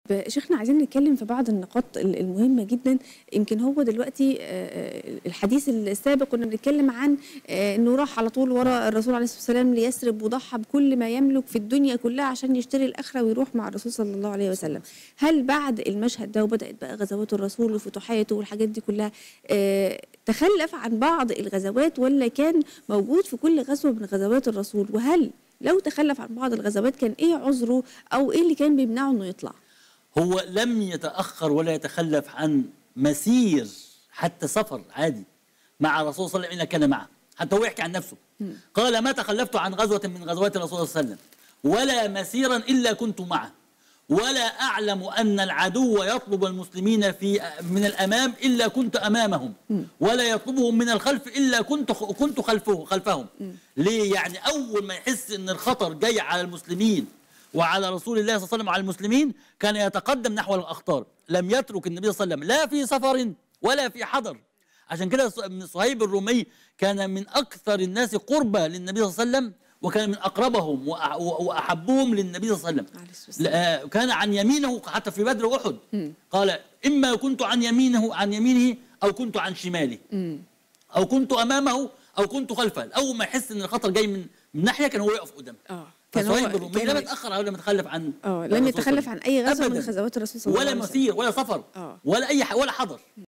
شيخنا عايزين نتكلم في بعض النقاط ال- المهمة جدا يمكن هو دلوقتي آه، الحديث السابق كنا بنتكلم عن آه، انه راح على طول ورا الرسول عليه الصلاة والسلام ليسرب وضحى بكل ما يملك في الدنيا كلها عشان يشتري الآخرة ويروح مع الرسول صلى الله عليه وسلم هل بعد المشهد ده وبدأت بقى غزوات الرسول وفتوحاته والحاجات دي كلها آه، تخلف عن بعض الغزوات ولا كان موجود في كل غزوة من غزوات الرسول وهل لو تخلف عن بعض الغزوات كان ايه عذره او ايه اللي كان بيمنعه انه يطلع هو لم يتأخر ولا يتخلف عن مسير حتى سفر عادي مع الرسول صلى الله عليه وسلم إن كان معه حتى هو يحكي عن نفسه قال ما تخلفت عن غزوة من غزوات الرسول صلى الله عليه وسلم ولا مسيرا إلا كنت معه ولا أعلم أن العدو يطلب المسلمين في من الأمام إلا كنت أمامهم ولا يطلبهم من الخلف إلا كنت كنت خلفه خلفهم ليه يعني أول ما يحس أن الخطر جاي على المسلمين وعلى رسول الله صلى الله عليه وسلم وعلى المسلمين كان يتقدم نحو الأخطار لم يترك النبي صلى الله عليه وسلم لا في سفر ولا في حضر عشان كده ابن صهيب الرومي كان من أكثر الناس قربة للنبي صلى الله عليه وسلم وكان من أقربهم وأ- وأحبهم للنبي صلى الله عليه وسلم عليه الصلاة والسلام. لا- كان عن يمينه حتى في بدر وأحد قال إما كنت عن يمينه عن يمينه أو كنت عن شماله أو كنت أمامه أو كنت خلفه أول ما يحس إن الخطر جاي من من ناحية كان هو يقف قدامه اه كان هو فصهيب الرومي كان لم يتأخر ولا يتخلف عن اه الرسول لم صلى الله عليه يتخلف وسلم. عن اي غزوه من أبداً. غزوات الرسول صلى الله ولا عليه وسلم مسير ولا سفر آه. ولا أي ح- ولا حضر